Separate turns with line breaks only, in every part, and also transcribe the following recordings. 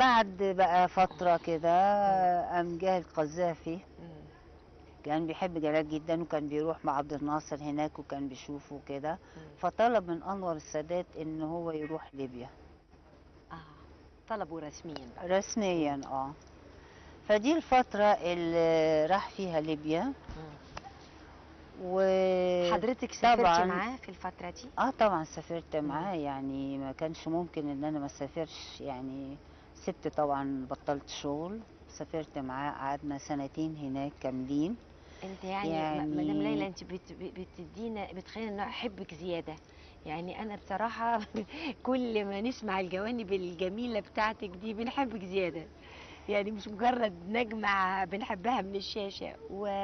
بعد بقى فترة كده قام جه القذافي
مم.
كان بيحب جلال جدا وكان بيروح مع عبد الناصر هناك وكان بيشوفه كده
مم.
فطلب من انور السادات ان هو يروح ليبيا
اه طلبوا رسميا بقى
رسميا اه فدي الفترة اللي راح فيها ليبيا
مم.
و
حضرتك سافرتي
طبعاً.
معاه في الفترة دي؟
اه طبعا سافرت معاه يعني ما كانش ممكن ان انا ما اسافرش يعني سبت طبعا بطلت شغل سافرت معاه قعدنا سنتين هناك كاملين
انت يعني,
يعني-
م- مدام ليلى انت بت ب- بتدينا بتخلينا انه احبك زياده يعني انا بصراحه كل ما نسمع الجوانب الجميله بتاعتك دي بنحبك زياده يعني مش مجرد نجمة بنحبها من الشاشة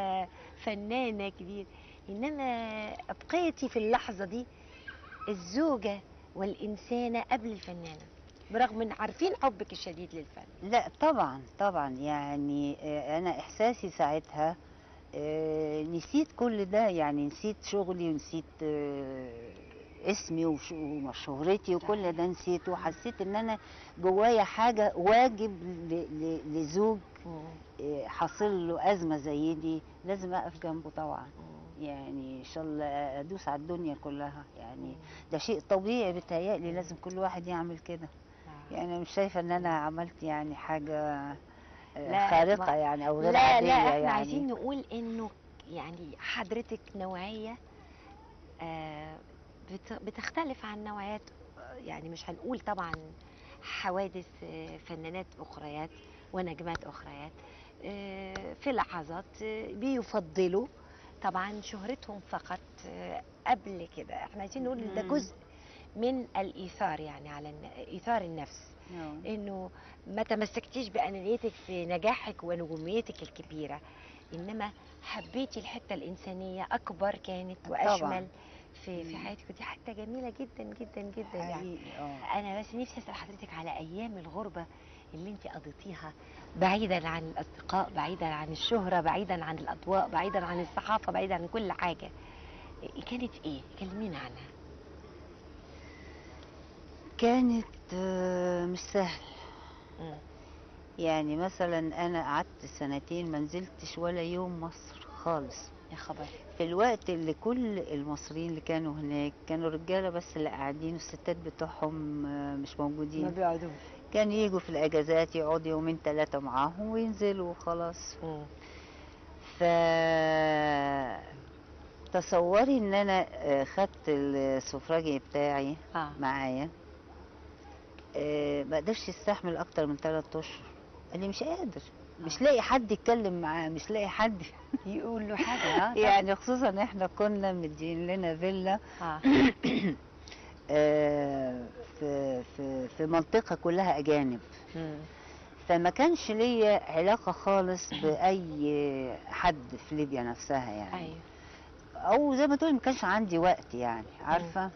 وفنانة كبير إنما أبقيتي في اللحظة دي الزوجة والإنسانة قبل الفنانة برغم ان عارفين حبك الشديد للفن
لا طبعا طبعا يعني آه، انا احساسي ساعتها آه، نسيت كل ده يعني نسيت شغلي ونسيت آه، اسمي وش- وشهرتي وكل
صحيح.
ده نسيته وحسيت ان انا جوايا حاجه واجب ل- ل- لزوج آه، حاصل له ازمه زي دي لازم اقف جنبه طبعا يعني ان شاء الله ادوس على الدنيا كلها يعني ده شيء طبيعي بيتهيألي لازم كل واحد يعمل كده يعني أنا مش شايفه ان انا عملت يعني حاجه آه،
لا،
خارقه
ما-
يعني او غير
لا
عاديه
لا احنا
يعني
عايزين نقول انه يعني حضرتك نوعيه آه، بت- بتختلف عن نوعيات آه، يعني مش هنقول طبعا حوادث آه، فنانات اخريات ونجمات اخريات آه، في لحظات آه، بيفضلوا طبعا شهرتهم فقط آه، قبل كده احنا عايزين نقول ان ده
مم.
جزء من الايثار يعني على الن- ايثار النفس
نعم.
انه ما تمسكتيش بانانيتك في نجاحك ونجوميتك الكبيره انما حبيتي الحته الانسانيه اكبر كانت
طبعاً.
واشمل في في
مم.
حياتك ودي حته جميله جدا جدا جدا يعني
حقيقي اه
انا بس نفسي اسال حضرتك على ايام الغربه اللي انت قضيتيها بعيدا عن الاصدقاء بعيدا عن الشهره بعيدا عن الاضواء بعيدا عن الصحافه بعيدا عن كل حاجه إيه كانت ايه كلمينا عنها
كانت آه، مش سهل
مم.
يعني مثلا انا قعدت سنتين ما نزلتش ولا يوم مصر خالص
يا خبر
في الوقت اللي كل المصريين اللي كانوا هناك كانوا رجاله بس اللي قاعدين والستات بتوعهم آه، مش
ما
موجودين
بيقعدوش
كان يجوا في الاجازات يقعدوا يومين ثلاثه معاهم وينزلوا خلاص
مم.
ف تصوري ان انا آه، خدت السفراجي بتاعي
اه
معايا آه، ما قدرش يستحمل اكتر من ثلاثة اشهر قال لي مش قادر مش
آه.
لاقي حد يتكلم معاه مش لاقي حد
يقول له حاجه اه
يعني خصوصا احنا كنا مدين لنا فيلا
اه
آه، في في في منطقه كلها اجانب
مم.
فما كانش ليا علاقه خالص باي حد في ليبيا نفسها يعني
ايوه
او زي ما تقولي ما كانش عندي وقت يعني عارفه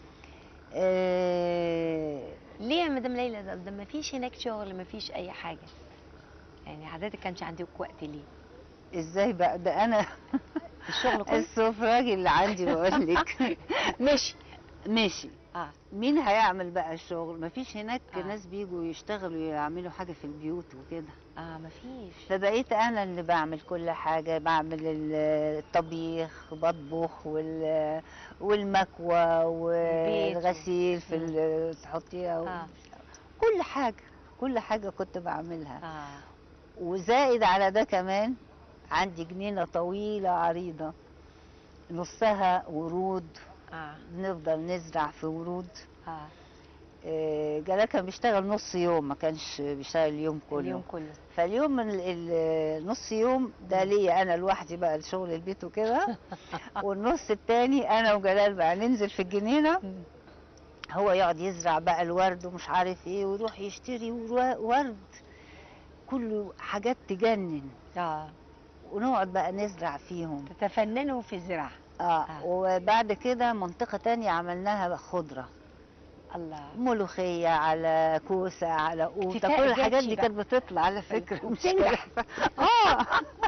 آه
ليه يا مدام ليلى ده, ده ما فيش هناك شغل ما فيش اي حاجه يعني حضرتك كانش عندك وقت ليه
ازاي بقى ده انا
الشغل كله
السفراجي اللي عندي بقول لك
مشي
ماشي
اه
مين هيعمل بقى الشغل مفيش هناك
آه.
ناس بيجوا يشتغلوا يعملوا حاجه في البيوت وكده
اه ما فيش
فبقيت انا اللي بعمل كل حاجه بعمل ال- الطبيخ بطبخ وال والمكوى والغسيل في ال- تحطيها و-
اه
كل حاجه كل حاجه كنت بعملها
اه
وزائد على ده كمان عندي جنينه طويله عريضه نصها ورود
اه
بنفضل نزرع في ورود
اه
آه، جلال كان بيشتغل نص يوم ما كانش بيشتغل اليوم كله
اليوم كله
فاليوم ال- ال- نص يوم ده ليا انا لوحدي بقى شغل البيت وكده والنص التاني انا وجلال بقى ننزل في الجنينه
مم.
هو يقعد يزرع بقى الورد ومش عارف ايه ويروح يشتري ورو- ورد كله حاجات تجنن
اه
ونقعد بقى نزرع فيهم
تتفننوا في الزراعه
اه
آه.
وبعد كده منطقه تانية عملناها بقى خضره
الله
ملوخيه على كوسه على قوطه
اكتفاء
كل الحاجات
ذاتي
دي
بقى.
كانت بتطلع على فكره مش
وبتنجح.
اه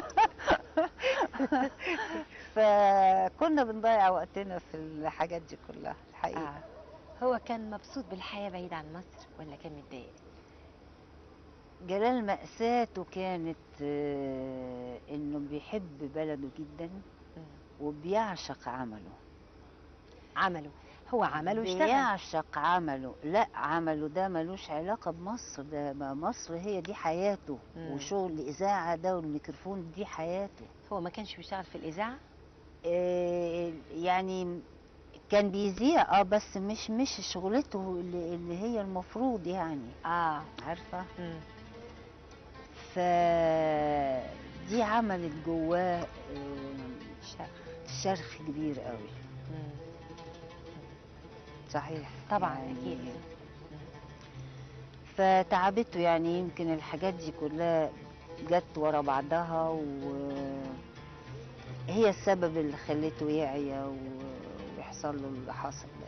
فكنا بنضيع وقتنا في الحاجات دي كلها الحقيقه
آه. هو كان مبسوط بالحياه بعيد عن مصر ولا كان متضايق
جلال مأساته كانت آه، انه بيحب بلده جدا
مم.
وبيعشق عمله
عمله هو عمله واشتغل
بيعشق عمله لا عمله ده ملوش علاقة بمصر ده ما مصر هي دي حياته
مم.
وشغل الإذاعة ده والميكروفون دي حياته
هو ما كانش بيشتغل في الاذاعه
آه، يعني كان بيذيع اه بس مش مش شغلته اللي, اللي هي المفروض يعني
اه
عارفة
مم.
ف دي عملت جواه آه،
اشتغل
شرخ كبير قوي
مم.
صحيح
طبعا
يعني
اكيد
فتعبته يعني يمكن الحاجات دي كلها جت ورا بعضها وهي السبب اللي خليته يعيا و- ويحصل له اللي حصل